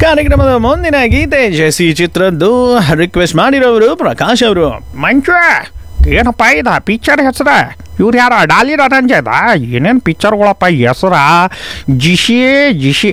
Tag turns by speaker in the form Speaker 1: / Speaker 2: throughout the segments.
Speaker 1: ಕಾರ್ಯಕ್ರಮದ ಮುಂದಿನ ಗೀತೆ JC ಚಿತ್ರದ್ದು request ಮಾಡಿರೋರು ಪ್ರಕಾಶ್ ಅವರು
Speaker 2: ಮಂಚು ಏನಪ್ಪ ಇದ ಪಿಕ್ಚರ್ ಹೆಸರ ಇವ್ರು ಯಾರ ಡಾಲಿ ರಂಜದ ಏನೇನು ಪಿಕ್ಚರ್ಗಳಪ್ಪ ಹೆಸರ ಜಿಶಿ ಜಿಶಿ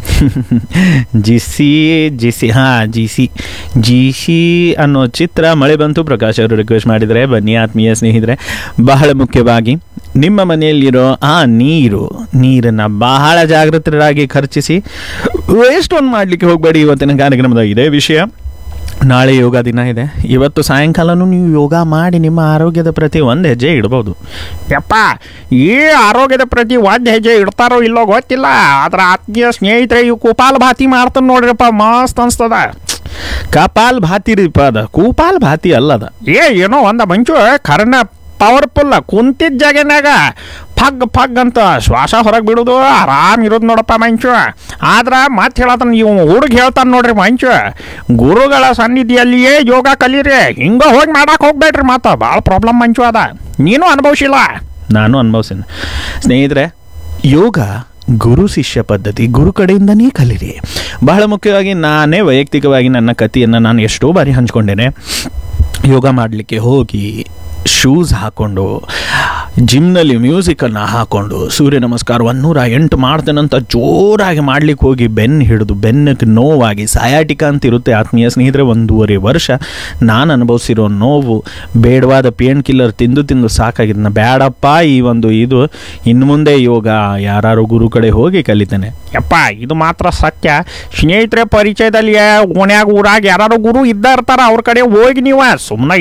Speaker 1: ಜಿಸಿ ಜಿಸಿ ಹಾ ಜಿಸಿ ಜಿಸಿ ಅನ್ನೋ ಚಿತ್ರ ಮಳೆ ಬಂತು ಪ್ರಕಾಶ್ ಅವರು ರಿಕ್ವೆಸ್ಟ್ ಮಾಡಿದರೆ ಬನ್ನಿ ಆತ್ಮೀಯ ಸ್ನೇಹಿತರೆ ಬಹಳ ಮುಖ್ಯವಾಗಿ ನಿಮ್ಮ ಮನೆಯಲ್ಲಿರೋ ಆ ನೀರು ನೀರನ್ನು ಬಹಳ ಜಾಗೃತರಾಗಿ ಖರ್ಚಿಸಿ ವೇಸ್ಟ್ ಒಂದು ಮಾಡಲಿಕ್ಕೆ ಹೋಗಬೇಡಿ ಇವತ್ತಿನ ಕಾರ್ಯಕ್ರಮದ ಇದೇ ವಿಷಯ ನಾಳೆ ಯೋಗ ದಿನ ಇದೆ ಇವತ್ತು ಸಾಯಂಕಾಲನೂ ನೀವು ಯೋಗ ಮಾಡಿ ನಿಮ್ಮ ಆರೋಗ್ಯದ ಪ್ರತಿ ಒಂದು ಹೆಜ್ಜೆ ಇಡ್ಬೋದು
Speaker 2: ಯಪ್ಪ ಈ ಆರೋಗ್ಯದ ಪ್ರತಿ ಒಂದು ಹೆಜ್ಜೆ ಇಡ್ತಾರೋ ಇಲ್ಲೋ ಗೊತ್ತಿಲ್ಲ ಆದ್ರೆ ಆತ್ಮೀಯ ಸ್ನೇಹಿತರೆ ಇವು ಕುಪಾಲ್ ಭಾತಿ ಮಾಡ್ತಾನೆ ನೋಡ್ರಿಪ್ಪ ಮಸ್ತ್ ಅನ್ಸ್ತದ
Speaker 1: ಕಪಾಲ್ ಭಾತಿ ರೀಪ ಅದ ಕೂಪಾಲ್ ಭಾತಿ ಅಲ್ಲದ
Speaker 2: ಏ ಏನೋ ಒಂದ ಮಂಚು ಕರ್ಣ ಪವರ್ಫುಲ್ ಕುಂತಿದ್ದ ಜಾಗನಾಗ ಫಗ್ ಫಗ್ ಅಂತ ಶ್ವಾಸ ಹೊರಗೆ ಬಿಡೋದು ಆರಾಮ್ ಇರೋದು ನೋಡಪ್ಪ ಮಂಚು ಆದ್ರೆ ಮತ್ತೆ ಹೇಳತ್ತಾನ ಇವ್ ಹುಡುಗ ಹೇಳ್ತಾನೆ ನೋಡ್ರಿ ಮಂಚು ಗುರುಗಳ ಸನ್ನಿಧಿಯಲ್ಲಿಯೇ ಯೋಗ ಕಲೀರಿ ಹಿಂಗ ಹೋಗಿ ಮಾಡಕ್ ಹೋಗ್ಬೇಡ್ರಿ ಮಾತ ಭಾಳ ಪ್ರಾಬ್ಲಮ್ ಮಂಚು ಅದ ನೀನು ಅನುಭವಿಸಿಲ್ಲ
Speaker 1: ನಾನು ಅನುಭವಿಸಿನ ಸ್ನೇಹಿತರೆ ಯೋಗ ಗುರು ಶಿಷ್ಯ ಪದ್ಧತಿ ಗುರು ಕಡೆಯಿಂದನೇ ಕಲೀರಿ ಬಹಳ ಮುಖ್ಯವಾಗಿ ನಾನೇ ವೈಯಕ್ತಿಕವಾಗಿ ನನ್ನ ಕಥೆಯನ್ನು ನಾನು ಎಷ್ಟೋ ಬಾರಿ ಹಂಚ್ಕೊಂಡೇನೆ ಯೋಗ ಮಾಡಲಿಕ್ಕೆ ಹೋಗಿ ಶೂಸ್ ಹಾಕ್ಕೊಂಡು ಜಿಮ್ನಲ್ಲಿ ಮ್ಯೂಸಿಕನ್ನು ಹಾಕ್ಕೊಂಡು ಸೂರ್ಯ ನಮಸ್ಕಾರ ಒಂದೂರ ಎಂಟು ಮಾಡ್ತೇನಂತ ಜೋರಾಗಿ ಮಾಡ್ಲಿಕ್ಕೆ ಹೋಗಿ ಬೆನ್ನು ಹಿಡಿದು ಬೆನ್ನಕ್ಕೆ ನೋವಾಗಿ ಸಯಾಟಿಕ ಅಂತ ಇರುತ್ತೆ ಆತ್ಮೀಯ ಸ್ನೇಹಿತರೆ ಒಂದೂವರೆ ವರ್ಷ ನಾನು ಅನುಭವಿಸಿರೋ ನೋವು ಬೇಡವಾದ ಪೇನ್ ಕಿಲ್ಲರ್ ತಿಂದು ತಿಂದು ಸಾಕಾಗಿದ್ನ ಬೇಡಪ್ಪ ಈ ಒಂದು ಇದು ಇನ್ನು ಮುಂದೆ ಯೋಗ ಯಾರು ಗುರು ಕಡೆ ಹೋಗಿ ಕಲಿತೇನೆ
Speaker 2: ಯಪ್ಪ ಇದು ಮಾತ್ರ ಸತ್ಯ ಸ್ನೇಹಿತರೆ ಪರಿಚಯದಲ್ಲಿ ಓಣ್ಯಾಗ ಊರಾಗ ಯಾರು ಗುರು ಇದ್ದ ಇರ್ತಾರ ಅವ್ರ ಕಡೆ ಹೋಗಿ ನೀವು ಸುಮ್ಮನೆ